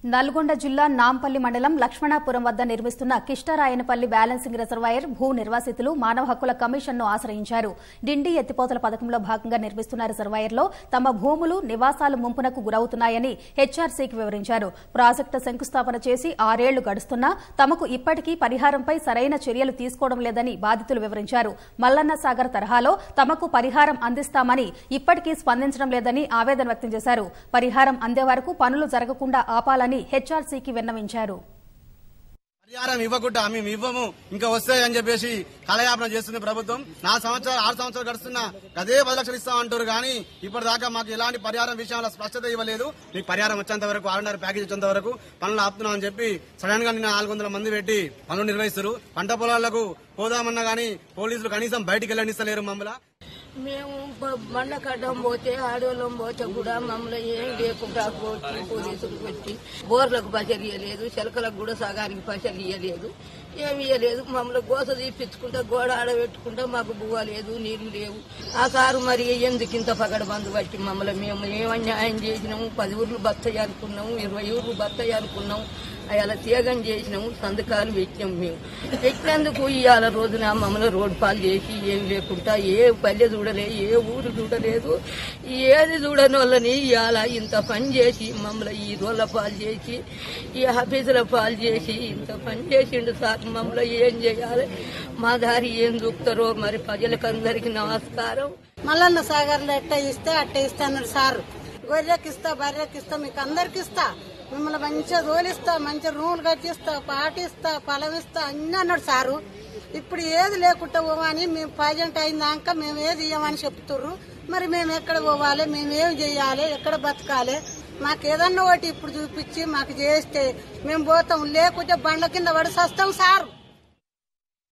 నల్గొండ జిల్లా నాంపల్లి మండలం లక్ష్మణాపురం వద్ద నిర్మిస్తున్న కిష్టరాయనపల్లి బ్యాలెన్సింగ్ రిజర్వాయర్ భూ నిర్వాసితులు మానవ హక్కుల కమిషన్ ను ఆశ్రయించారు డిండి ఎత్తిపోతల పథకంలో భాగంగా నిర్మిస్తున్న రిజర్వాయర్లో తమ భూములు నివాసాలు ముంపునకు గురవుతున్నాయని హెచ్ఆర్సీకి వివరించారు ప్రాజెక్టు శంకుస్థాపన చేసి ఆరేళ్లు గడుస్తున్నా తమకు ఇప్పటికీ పరిహారంపై సరైన చర్యలు తీసుకోవడం లేదని బాధితులు వివరించారు మల్లన్న సాగర్ తరహాలో తమకు పరిహారం అందిస్తామని ఇప్పటికీ స్పందించడం లేదని ఆవేదన వ్యక్తం చేశారు పరిహారం అందే వరకు పనులు జరగకుండా ఆపాలని హెచ్ఆర్సీకి విన్నవించారు పరిహారం ఇవ్వకుండా మేము ఇవ్వము ఇంకా వస్తాయని చెప్పేసి కలయాపన చేస్తుంది ప్రభుత్వం నాలుగు సంవత్సరాలు ఆరు సంవత్సరాలు గడుస్తున్నా అదే పది లక్షలు ఇస్తామంటారు కానీ ఇప్పటిదాకా మాకు ఎలాంటి పరిహారం విషయంలో స్పష్టత ఇవ్వలేదు మీకు పరిహారం వచ్చేంత వరకు ఆరున్నర ప్యాకేజ్ వచ్చేంత వరకు పనులు ఆపుతున్నాం అని చెప్పి సడన్ గా నిన్న నాలుగు వందల మంది పెట్టి పనులు నిర్వహిస్తారు పంట పొలాలకు పోదామన్నా గానీ పోలీసులు కనీసం బయటికి వెళ్ళనిస్తలేరు మమ్మల్ని మేము బ- బండకడ్డం పోతే ఆడోళ్ళం పోతే కూడా మమ్మల్ని ఏం లేకుండా కొట్టి పోలీసులు కొట్టి బోర్లకు పసలు ఇయ్యలేదు చిలకలకు కూడా సగానికి పసలు ఇయ్యలేదు ఏమి ఇయ్యలేదు మమ్మల్ని గోస తీపించుకుంటా గోడ ఆడబెట్టుకుంటా మాకు బువ్వ లేదు నీళ్లు లేవు ఆ సారు మరి ఎందుకు ఇంత పగడ బంధు బట్టి మమ్మల్ని మేము ఏమన్యాయం చేసినాము పది ఊర్లు బత్తయ్య అనుకున్నాము ఇరవై ఊర్లు బత్తయ్య అనుకున్నాము అలా తీగం చేసినాము సంతకాలు పెట్టినాము మేము పెట్టినందుకు ఇవాళ రోజున మమ్మల్ని రోడ్డు పాలు చేసి ఏం లేకుండా ఏ పల్లె చూడలే ఏ ఊరు చూడలేదు ఏది చూడని వాళ్ళని ఇవాళ ఇంత పని చేసి మమ్మల్ని ఈ రోళ్ళ పాలు చేసి ఈ ఆఫీసుల పాలు చేసి ఇంత పని చేసిండు సార్ మమ్మల్ని ఏం చేయాలి మా దారి ఏం చూపుతారో మరి ప్రజలకందరికీ నమస్కారం మల్లన్న సాగర్లో ఎట్ట ఇస్తే అట్ట ఇస్తా అన్నాడు సారు గొర్రెకి ఇస్తా బర్రెకి ఇస్తా మీకు అందరికి ఇస్తా మిమ్మల్ని మంచిగా తోలిస్తా మంచిగా రూములు కట్టిస్తా పాటిస్తా పొలం ఇస్తా అన్ని అన్నాడు సారు ఇప్పుడు ఏది లేకుండా పోవని మేము ప్రజెంట్ అయినాక మేము ఏది ఇవ్వమని చెప్తుర్రు మరి మేము ఎక్కడ పోవాలి మేము ఏం చేయాలి ఎక్కడ బతకాలి మాకు ఏదన్నా ఒకటి ఇప్పుడు చూపించి మాకు చేస్తే మేము పోతాం లేకుంటే బండ్ల కింద పడి వస్తాం సారు